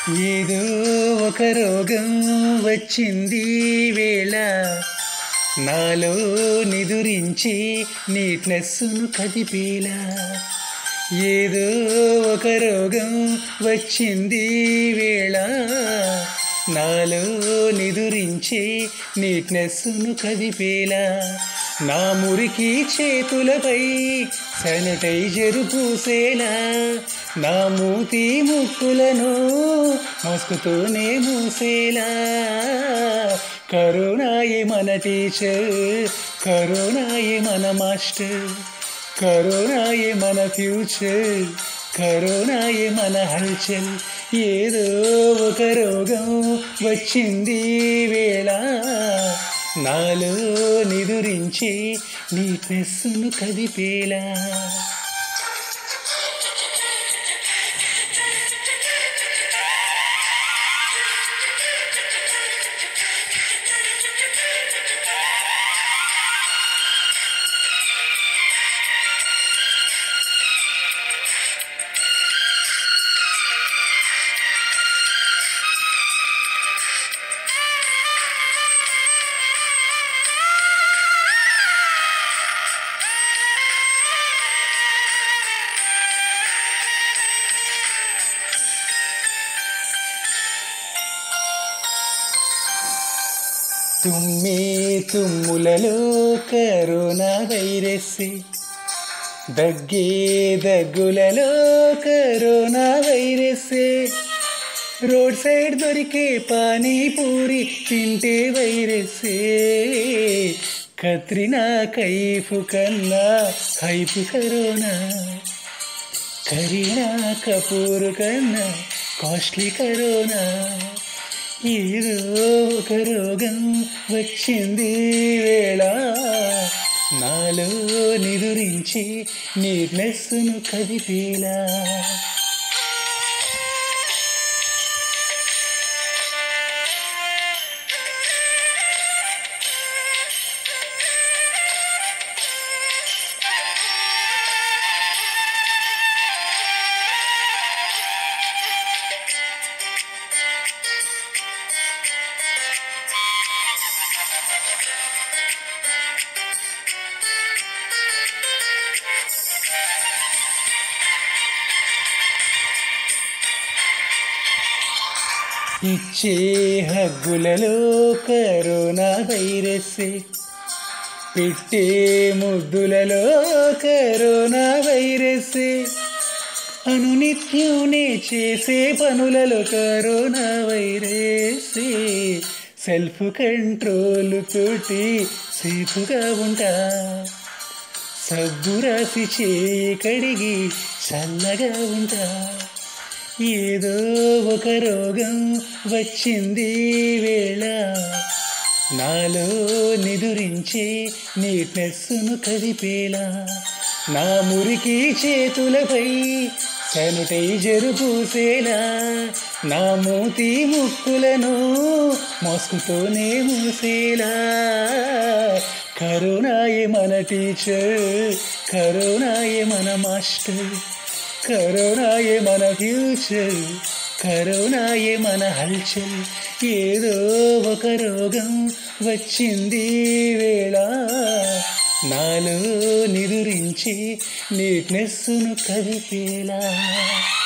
ఏదో ఒక రోగం వచ్చింది వేళ నాలో నిదురించి నీట్నెస్సును కదిపేలా ఏదో ఒక రోగం వచ్చింది వేళ నాలో నిదురించి నీట్నెస్సును కదిపేలా నా మురికి చేతులపై శానిటైజరు పూసేలా నా మూతి ముక్కులను మస్కుతోనే మూసేలా కరోనాయే మన టీచర్ కరోనాయే మన మాస్టర్ కరోనాయే మన ఫ్యూచర్ కరోనాయే మన హల్చల్ ఏదో ఒక రోగం వచ్చింది వేళ నాలో నిదురించి నీ పెస్సును కదిపేలా తుమ్మే తుమ్ములలో కరోనా వైరస్ దగ్గే దగ్గులలో కరోనా వైరస్ రోడ్ సైడ్ దొరికే పానీపూరి తింటే వైరస్ కత్రినా కైఫ్ కన్నా హైపు కరోనా కరీనా కపూర్ కన్నా కాస్ట్లీ కరోనా ఏదో ఒక రోగం వచ్చింది వేళ నాలో నిదురించి నీట్నెస్సును కదిపేలా ఇచ్చే హగ్గులలో కరోనా వైరస్ పెట్టే ముద్దులలో కరోనా వైరస్ అనునిత్యునే చేసే పనులలో కరోనా వైరస్ సెల్ఫ్ కంట్రోల్ తోటి సేఫ్గా ఉంటా సబ్బు రాసి చేయి కడిగి చల్లగా ఉంటా ఏదో ఒక రోగం వచ్చింది వేళ నాలో నిదురించి నీట్నెస్సును కదిపేలా నా మురికి చేతులపై శానిటైజరు పూసేలా నా మూతి ముక్కులను మోసుకుతోనే మూసేలా కరోనాయే మన టీచర్ కరోనాయే మన మాస్టర్ కరోనాయే మన ఫ్యూచర్ కరోనాయే మన హల్చల్ ఏదో ఒక రోగం వచ్చింది వేళ నాలో నిదురించి నీట్నెస్సును కదిపేలా